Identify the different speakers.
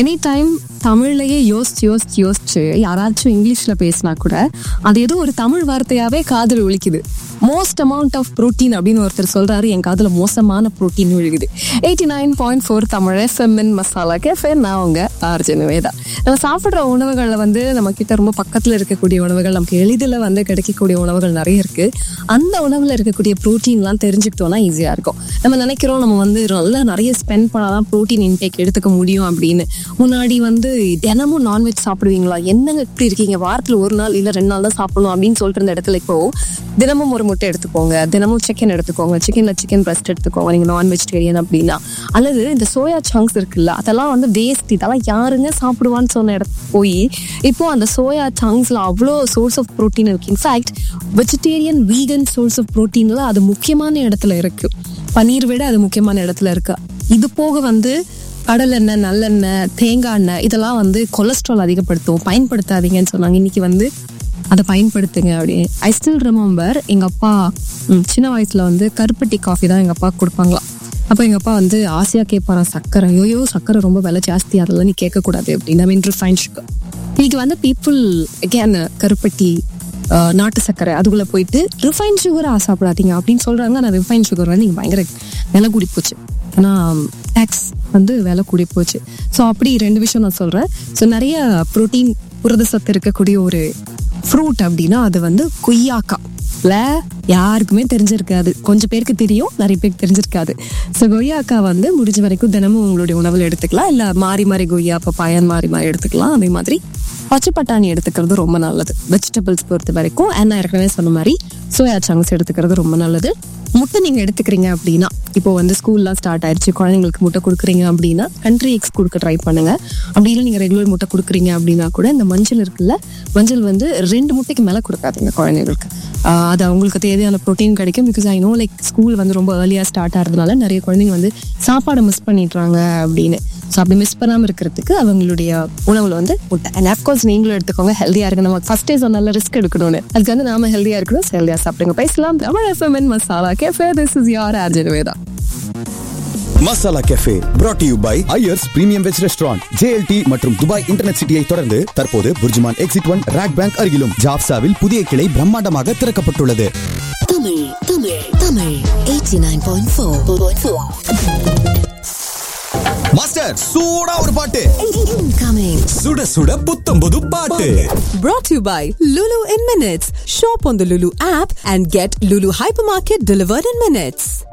Speaker 1: Any time தமிழ்லயே யோசிச்சு யோசிச்சு யோசிச்சு யாராச்சும் இங்கிலீஷ்ல பேசினா கூட அது ஏதோ ஒரு தமிழ் வார்த்தையாவே காதில் ஒழிக்குது மோஸ்ட் அமௌண்ட் ஆஃப் புரோட்டீன் அப்படின்னு ஒருத்தர் சொல்றாரு என் காதுல மோசமான புரோட்டீன் விழுகுது eighty nine point four Tamil எஃப்எம்என் மசாலா கேஃபே நான் அவங்க ஆர்ஜன் வேதா நம்ம சாப்பிட்ற உணவுகளில் வந்து நம்ம கிட்ட ரொம்ப பக்கத்தில் இருக்கக்கூடிய உணவுகள் நமக்கு எளிதில் வந்து கிடைக்கக்கூடிய உணவுகள் நிறைய இருக்கு அந்த உணவில் இருக்கக்கூடிய ப்ரோட்டீன்லாம் தெரிஞ்சுக்கிட்டோம்னா ஈஸியாக இருக்கும் நம்ம நினைக்கிறோம் நம்ம வந்து நல்லா நிறைய ஸ்பெண்ட் பண்ணாதான் ப்ரோட்டீன் இன்டேக் எடுத்துக்க முடியும் அப்படின்னு முன்னாடி வந்து தினமும் நான்வெஜ் சாப்பிடுவீங்களா என்னங்க இப்படி இருக்கீங்க வாரத்தில் ஒரு நாள் இல்லை ரெண்டு நாள் தான் சாப்பிடணும் அப்படின்னு சொல்லிட்டு இருந்த இடத்துல இப்போ தினமும் ஒரு முட்டை எடுத்துக்கோங்க தினமும் சிக்கன் எடுத்துக்கோங்க சிக்கன்ல சிக்கன் பிரஸ்ட் எடுத்துக்கோங்க நீங்க நான் வெஜிடேரியன் அப்படின்னா அல்லது இந்த சோயா சங்க்ஸ் இருக்குல்ல அதெல்லாம் வந்து வேஸ்ட் இதெல்லாம் யாருங்க சாப்பிடுவான்னு சொன்ன இடத்துக்கு போய் இப்போ அந்த சோயா சங்க்ஸ்ல அவ்வளோ சோர்ஸ் ஆஃப் ப்ரோட்டீன் இருக்கு in fact vegetarian vegan source of ப்ரோட்டீன்ல அது முக்கியமான இடத்துல இருக்கு பன்னீர் விட அது முக்கியமான இடத்துல இருக்கு இது போக வந்து கடலெண்ணெய் நல்லெண்ணெய் தேங்காய் எண்ணெய் இதெல்லாம் வந்து கொலஸ்ட்ரால் அதிகப்படுத்தும் பயன்படுத்தாதீங்கன்னு சொன்னாங்க இன்னைக்கு வந்து அதை பயன்படுத்துங்க அப்படின்னு ஐ ஸ்டில் ரிமெம்பர் எங்கள் அப்பா ம், சின்ன வயசில் வந்து கருப்பட்டி காஃபி தான் எங்கள் அப்பா கொடுப்பாங்களாம் அப்போ எங்கள் அப்பா வந்து ஆசையாக கேட்பாராம் சக்கரை ஐயோ சக்கரை ரொம்ப விலை ஜாஸ்தி அதெல்லாம் நீ கேட்கக்கூடாது அப்படின்னு ஐ மீன் ரிஃபைன் சுகர் இன்னைக்கு வந்து பீப்புள் அகேன் கருப்பட்டி அஹ், நாட்டு சக்கரை அதுக்குள்ளே போயிட்டு ரிஃபைன் சுகராக சாப்பிடாதீங்க அப்படின்னு சொல்கிறாங்க ஆனால் ரிஃபைன் சுகர் வந்து இங்கே பயங்கர விலை கூடி போச்சு ஏன்னா டேக்ஸ் வந்து விலை கூடி போச்சு ஸோ அப்படி ரெண்டு விஷயம் நான் சொல்கிறேன் ஸோ நிறைய ப்ரோட்டீன் புரத சத்து இருக்கக்கூடிய ஒரு ஃப்ரூட் அப்படின்னா அது வந்து கொய்யாக்கா இல்ல யாருக்குமே தெரிஞ்சிருக்காது கொஞ்சம் பேருக்கு தெரியும் நிறைய பேருக்கு தெரிஞ்சிருக்காது ஸோ கொய்யாக்கா வந்து முடிஞ்ச வரைக்கும் தினமும் உங்களுடைய உணவில் எடுத்துக்கலாம் இல்லை மாறி மாறி கொய்யா பப்பாயன் மாறி மாறி எடுத்துக்கலாம் அதே மாதிரி பச்சை பட்டாணி எடுத்துக்கிறது ரொம்ப நல்லது வெஜிடபிள்ஸ் பொறுத்த வரைக்கும் and நான் ஏற்கனவே சொன்ன மாதிரி சோயா சங்க்ஸ் எடுத்துக்கிறது ரொம்ப நல்லது முட்டை நீங்க எடுத்துக்கிறீங்க அப்படின்னா இப்போ வந்து ஸ்கூல்லாம் ஸ்டார்ட் ஆயிருச்சு குழந்தைங்களுக்கு முட்டை கொடுக்குறீங்க அப்படின்னா கண்ட்ரி எக்ஸ் கொடுக்க ட்ரை பண்ணுங்க அப்படி இல்லை நீங்க ரெகுலர் முட்டை கொடுக்குறீங்க அப்படின்னா கூட இந்த மஞ்சள் இருக்குல்ல மஞ்சள் வந்து ரெண்டு முட்டைக்கு மேல கொடுக்காதீங்க குழந்தைங்களுக்கு ஆஹ் அது அவங்களுக்கு தேவையான ப்ரோட்டீன் கிடைக்கும் because I know like school வந்து ரொம்ப ஏர்லியாக ஸ்டார்ட் ஆகிறதுனால நிறைய குழந்தைங்க வந்து சாப்பாடை மிஸ் பண்ணிடுறாங்க அப்படின்னு ஸோ அப்படி மிஸ் பண்ணாமல் இருக்கிறதுக்கு அவங்களுடைய உணவுல வந்து முட்டை அண்ட் அஃப்கோர்ஸ் நீங்களும் எடுத்துக்கோங்க ஹெல்தியாக இருக்கு நம்ம ஃபர்ஸ்ட் டேஸ் நல்ல ரிஸ்க் எடுக்கணும்னு அதுக்கு வந்து நாம ஹெல்தியாக இருக்கணும் ஹெல்தியாக சாப்பிடுங்க பேசலாம் தமிழ் எஃப்எம்என் masala cafe this is your RJ Veda
Speaker 2: masala cafe brought to you by Iyer's premium veg restaurant JLT மற்றும் துபாய் இன்டர்நெட் சிட்டியை தொடர்ந்து தற்போது BurJuman exit one RAK bank அருகிலும் ஜாப்சாவில் புதிய கிளை பிரம்மாண்டமாக திறக்கப்பட்டுள்ளது
Speaker 3: தமிழ் தமிழ் தமிழ் 89.4
Speaker 2: மாஸ்டர் சூடா ஒரு பாட்டு
Speaker 3: incoming
Speaker 2: சுட சுட புத்தம் புது பாட்டு
Speaker 4: Brought to you by Lulu in Minutes. Shop on the Lulu app and get Lulu Hypermarket delivered in minutes.